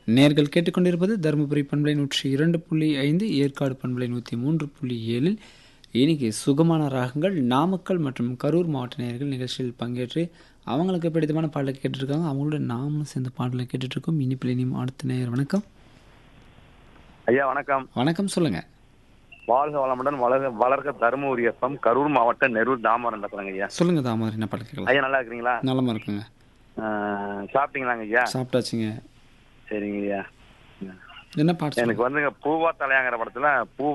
நேர்கள் கேட்டுக்கொண்டிருப்பது தருமபுரி பண்பலை நூற்றி இரண்டு புள்ளி ஐந்து ஏற்காடு பண்பலை நூற்றி மூன்று புள்ளி ஏழில் இன்னைக்கு சுகமான ராகங்கள் நாமக்கல் மற்றும் கரூர் மாவட்ட நேயர்கள் நிகழ்ச்சியில் பங்கேற்று அவங்களுக்கு பிடித்தமான பாடலை கேட்டுருக்காங்க அவங்களோட நாமளும் சேர்ந்த பாடலை கேட்டுட்ருக்கோம் இனிப்பில் இனியும் அடுத்த நேயர் வணக்கம் ஐயா வணக்கம் வணக்கம் சொல்லுங்க வாழ்க வளமுடன் வளர்க வளர்க தருமபுரி எஃப்எம் கரூர் மாவட்டம் நெரூர் தாமரம் பேசுறேங்க ஐயா சொல்லுங்க தாமர் என்ன பாடல் கேட்கலாம் ஐயா நல்லா இருக்கிறீங்களா நலமா இருக்குங்க ஆஹ், சாப்பிட்டீங்களாங்க ஐயா சாப்பிட்டாச்சுங்க சரிங்க ஐயா என்ன பாட்டு எனக்கு வந்துங்க பூவா தலையாங்கிற படத்துல பூ